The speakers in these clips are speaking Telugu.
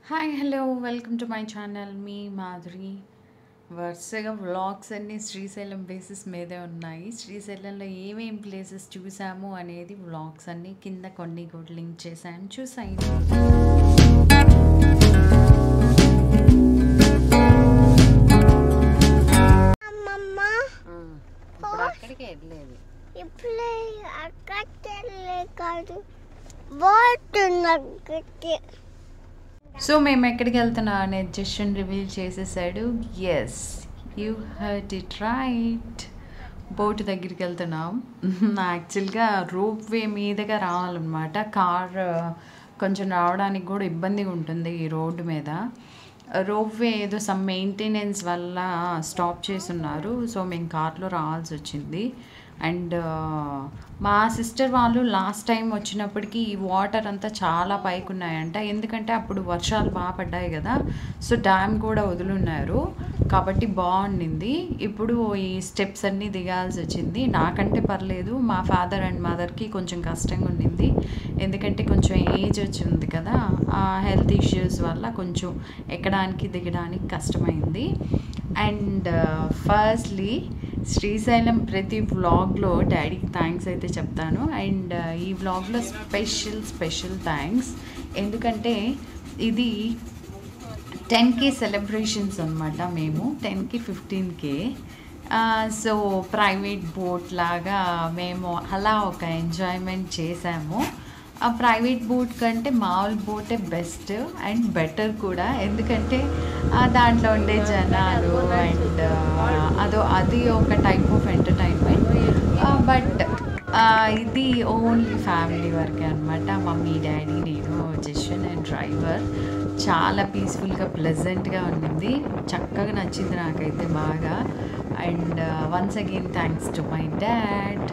hi hello welcome to my channel మీ మాధురి వరుసగా వ్లాగ్స్ అన్నీ శ్రీశైలం బేసిస్ మీదే ఉన్నాయి శ్రీశైలంలో ఏమేం ప్లేసెస్ చూసాము అనేది వ్లాగ్స్ అన్నీ కింద కొన్ని కూడా లింక్ చేశాను చూసాయి అమ్మమ్మ ఇప్పుడు అక్కడికి వెళ్ళలేదు ఇప్పుడే అక్కడే కాదు పోతుంది అక్కడికి సో మేము ఎక్కడికి వెళ్తున్నాం అనేది జస్ట్ రివీల్ చేసేసాడు yes you heard it right boat దగ్గరికి వెళ్తున్నాం యాక్చువల్గా రోప్ వే మీదుగా రావాలన్నమాట కార్ కొంచెం రావడానికి కూడా ఇబ్బందిగా ఉంటుంది ఈ రోడ్డు మీద రోప్ వే ఏదో సమ్ మెయింటెనెన్స్ వల్ల స్టాప్ చేస్తున్నారు సో మేము కార్లో రావాల్సి వచ్చింది అండ్ మా సిస్టర్ వాళ్ళు లాస్ట్ టైం వచ్చినప్పటికీ ఈ వాటర్ అంతా చాలా పైకి ఉన్నాయంట ఎందుకంటే అప్పుడు వర్షాలు బాగా పడ్డాయి కదా సో డ్యామ్ కూడా వదులున్నారు కాబట్టి బాగుండింది ఇప్పుడు ఈ స్టెప్స్ అన్నీ దిగాల్సి వచ్చింది నాకంటే పర్లేదు మా ఫాదర్ అండ్ మదర్కి కొంచెం కష్టంగా ఉండింది ఎందుకంటే కొంచెం ఏజ్ వచ్చింది కదా ఆ హెల్త్ ఇష్యూస్ వల్ల కొంచెం ఎక్కడానికి దిగడానికి కష్టమైంది అండ్ ఫస్ట్లీ శ్రీశైలం ప్రతి వ్లాగ్లో డాడీకి థ్యాంక్స్ అయితే చెప్తాను అండ్ ఈ వ్లాగ్లో స్పెషల్ స్పెషల్ థ్యాంక్స్ ఎందుకంటే ఇది టెన్ కే సెలబ్రేషన్స్ అనమాట మేము టెన్కి ఫిఫ్టీన్కే సో ప్రైవేట్ బోట్ లాగా మేము అలా ఒక ఎంజాయ్మెంట్ చేసాము ఆ ప్రైవేట్ బోట్ కంటే మామూలు బోటే బెస్ట్ అండ్ బెటర్ కూడా ఎందుకంటే ఆ దాంట్లో ఉండే జనాలు అండ్ అదో అది ఒక టైప్ ఆఫ్ ఎంటర్టైన్మెంట్ బట్ ఇది ఓన్లీ ఫ్యామిలీ వరకే అనమాట మమ్మీ డాడీ నేను జషన్ అండ్ డ్రైవర్ చాలా పీస్ఫుల్గా ప్లెజెంట్గా ఉండింది చక్కగా నచ్చింది నాకైతే బాగా and once again thanks to my dad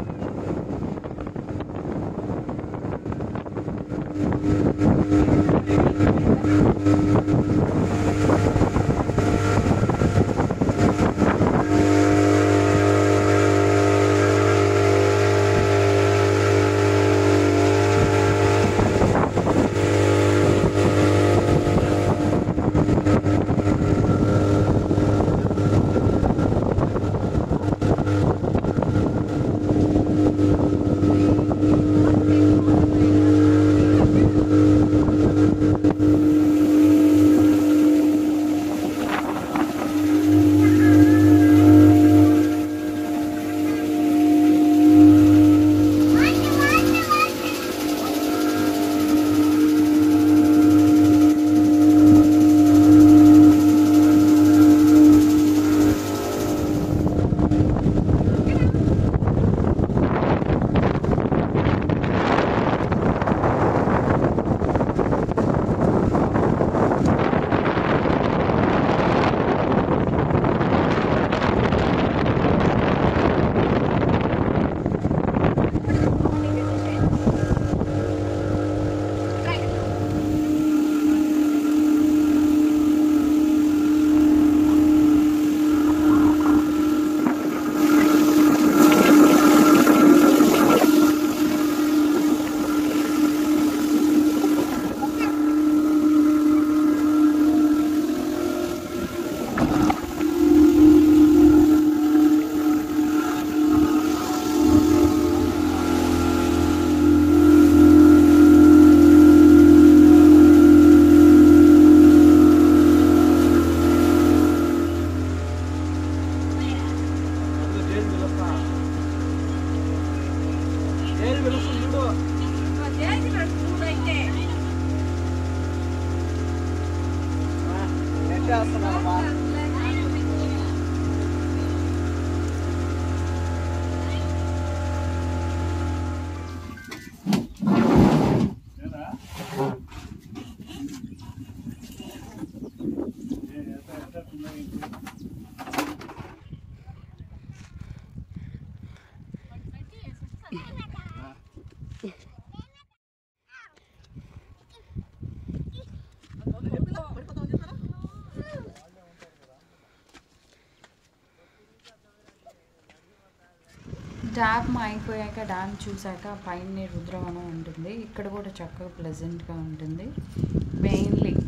dam అయిపోయాక డ్యామ్ చూసాక పైన రుద్రవనం ఉంటుంది ఇక్కడ కూడా చక్కగా ప్లెజెంట్గా ఉంటుంది మెయిన్లీ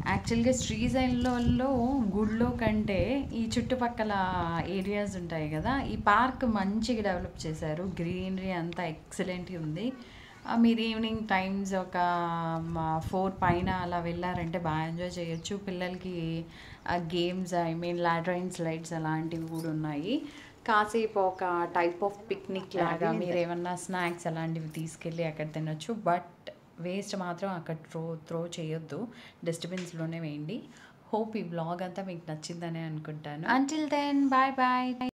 యాక్చువల్గా శ్రీశైలంలో గుడిలో కంటే ఈ చుట్టుపక్కల ఏరియాస్ ఉంటాయి కదా ఈ పార్క్ మంచిగా డెవలప్ చేశారు గ్రీనరీ అంతా ఎక్సలెంట్గా ఉంది ఆ, మీరు ఈవినింగ్ టైమ్స్ ఒక ఫోర్ పైన అలా వెళ్ళారంటే బాగా ఎంజాయ్ చేయొచ్చు పిల్లలకి గేమ్స్ ఐ మీన్ లాడ్రైన్ స్లైడ్స్ అలాంటివి కూడా ఉన్నాయి కాసేపు ఒక టైప్ ఆఫ్ పిక్నిక్ లాగా మీరు ఏమన్నా స్నాక్స్ అలాంటివి తీసుకెళ్ళి అక్కడ తినొచ్చు బట్ వేస్ట్ మాత్రం అక్కడ త్రో త్రో చేయొద్దు డస్ట్బిన్స్లోనే వేయండి హోప్ ఈ బ్లాగ్ అంతా మీకు నచ్చిందనే అనుకుంటాను అంటిల్ దెన్ బాయ్ బాయ్